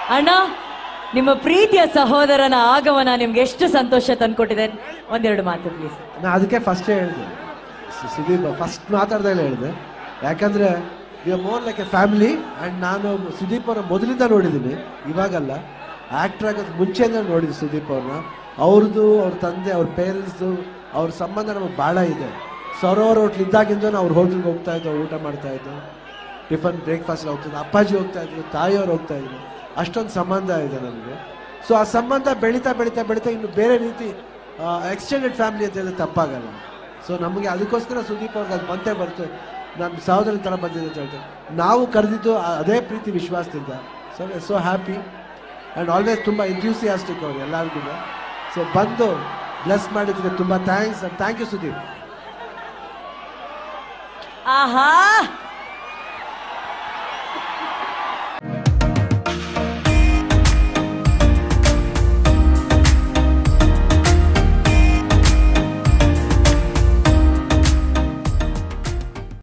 ಅಣ್ಣ ನಿಮ್ಮ ಪ್ರೀತಿಯ ಸಹೋದರನ ಆಗಮನ ನಿಮ್ಗೆ ಎಷ್ಟು ಸಂತೋಷ ತಂದ್ಕೊಟ್ಟಿದೆ ಒಂದೆರಡು ಮಾತು ಪ್ಲೀಸ್ ನಾ ಅದಕ್ಕೆ ಫಸ್ಟೇ ಹೇಳಿದೆ ಸು- ಸುದೀಪ್ ಫಸ್ಟ್ ಮಾತಾಡ್ದಾಗ ಹೇಳಿದೆ ಯಾಕಂದ್ರೆ we more like a family and ನಾನು ಸುದೀಪ್ ಅವ್ರನ್ನ ಮೊದಲಿಂದ ನೋಡಿದ್ದೀನಿ ಇವಾಗಲ್ಲ ಆ್ಯಕ್ಟರ್ ಆಗೋದು ಮುಂಚೆಯಿಂದ ನೋಡಿದ್ದೆ ಸುದೀಪ್ ಅವ್ರನ್ನ ಅವ್ರದ್ದು ಅವ್ರ ತಂದೆ ಅವ್ರ ಪೇರೆಂಟ್ಸ್ದು ಅವ್ರ ಸಂಬಂಧ ನಮಗೆ ಭಾಳ ಇದೆ ಸರೋವರ್ ಹೋಟ್ಲ್ ಇದ್ದಾಗಿಂದ ಅವ್ರ ಹೋಟ್ಲಿಗೆ ಹೋಗ್ತಾ ಇದ್ದೋ ಊಟ ಮಾಡ್ತಾ ಇದ್ದೋ ಟಿಫನ್ ಬ್ರೇಕ್ಫಾಸ್ಟ್ ಹೋಗ್ತಿದ್ದೆ ಅಪ್ಪಾಜಿ ಹೋಗ್ತಾ ಇದ್ರು ತಾಯಿಯವ್ರು ಹೋಗ್ತಾ ಇದ್ರು ಅಷ್ಟೊಂದು ಸಂಬಂಧ ಇದೆ ನನಗೆ ಸೊ ಆ ಸಂಬಂಧ ಬೆಳೀತಾ ಬೆಳೀತಾ ಬೆಳೀತಾ ಇನ್ನು ಬೇರೆ ರೀತಿ ಎಕ್ಸ್ಟೆಂಡೆಡ್ ಫ್ಯಾಮಿಲಿ ಅಂತ ಹೇಳಿದ್ರೆ ತಪ್ಪಾಗಲ್ಲ ಸೊ ನಮಗೆ ಅದಕ್ಕೋಸ್ಕರ ಸುದೀಪ್ ಅವ್ರಿಗೆ ಅದು ಬಂದೇ ಬರ್ತು ನನ್ನ ಸಹೋದರನ ಥರ ಬಂದಿದೆ ಅಂತ ಹೇಳ್ತಾರೆ ನಾವು ಕರೆದಿದ್ದು ಆ- ಅದೇ ಪ್ರೀತಿ ವಿಶ್ವಾಸದಿಂದ so so happy and always ತುಂಬ ಎಂಥ್ಯೂಸಿಯಾಸ್ಟಿಕ್ ಅವ್ರು ಎಲ್ಲರಿಗೂ ಸೊ ಬಂದು ಬ್ಲೆಸ್ ಮಾಡಿದ್ದಕ್ಕೆ ತುಂಬ thanks and thank you Sudeep ಆಹಾ